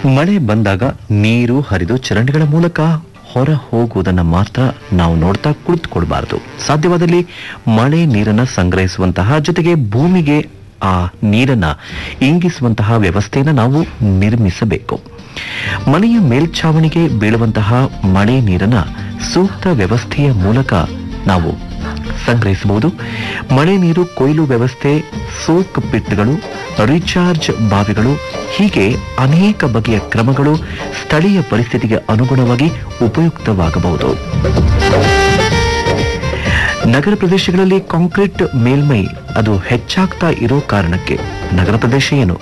ಮಳೆ ಬಂದಾಗ ನೀರು ಹರಿದು ಚರಂಡಿಗಳ ಮೂಲಕ ಹೊರ ಹೋಗುವುದನ್ನು ಮಾತ್ರ ನಾವು ನೋಡ್ತಾ ಕುಳಿತುಕೊಳ್ಬಾರದು ಸಾಧ್ಯವಾದಲ್ಲಿ ಮಳೆ ನೀರನ್ನ ಸಂಗ್ರಹಿಸುವಂತಹ ಜೊತೆಗೆ ಭೂಮಿಗೆ ಆ ನೀರನ್ನ ಇಂಗಿಸುವಂತಹ ವ್ಯವಸ್ಥೆಯನ್ನು ನಾವು ನಿರ್ಮಿಸಬೇಕು ಮನೆಯ ಮೇಲ್ಛಾವಣಿಗೆ ಬೀಳುವಂತಹ ಮಳೆ ನೀರನ್ನ ಸೂಕ್ತ ವ್ಯವಸ್ಥೆಯ ಮೂಲಕ ನಾವು ಸಂಗ್ರಹಿಸಬಹುದು ಮಳೆ ನೀರು ಕೊಯ್ಲು ವ್ಯವಸ್ಥೆ ಸೋಕ್ ಪಿಟ್ಗಳು ರೀಚಾರ್ಜ್ ಬಾವಿಗಳು ಹೀಗೆ ಅನೇಕ ಬಗೆಯ ಕ್ರಮಗಳು ಸ್ಥಳೀಯ ಪರಿಸ್ಥಿತಿಗೆ ಅನುಗುಣವಾಗಿ ಉಪಯುಕ್ತವಾಗಬಹುದು ನಗರ ಪ್ರದೇಶಗಳಲ್ಲಿ ಕಾಂಕ್ರೀಟ್ ಮೇಲ್ಮೈ ಅದು ಹೆಚ್ಚಾಗ್ತಾ ಇರೋ ಕಾರಣಕ್ಕೆ ನಗರ ಪ್ರದೇಶ ಏನು